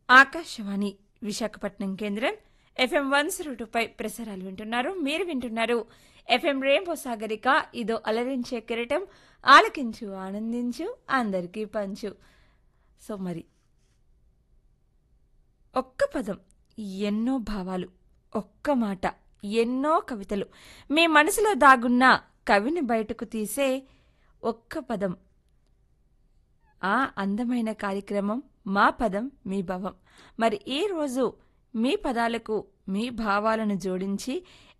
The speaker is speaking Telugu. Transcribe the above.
ఆకాశవాణి విశాఖపట్నం కేంద్రం ఎఫ్ఎం వన్ పై ప్రసారాలు వింటున్నారు మీరు వింటున్నారు ఎఫ్ఎం రేంబో సాగరిక ఇదో అలరించే కిరటం ఆలకించు ఆనందించు అందరికీ పంచు సో మరి ఒక్క పదం ఎన్నో భావాలు ఒక్క మాట ఎన్నో కవితలు మీ మనసులో దాగున్న కవిని బయటకు తీసే ఒక్క పదం ఆ అందమైన కార్యక్రమం మా పదం మీ భవం మరి ఈ రోజు మీ పదాలకు మీ భావాలను జోడించి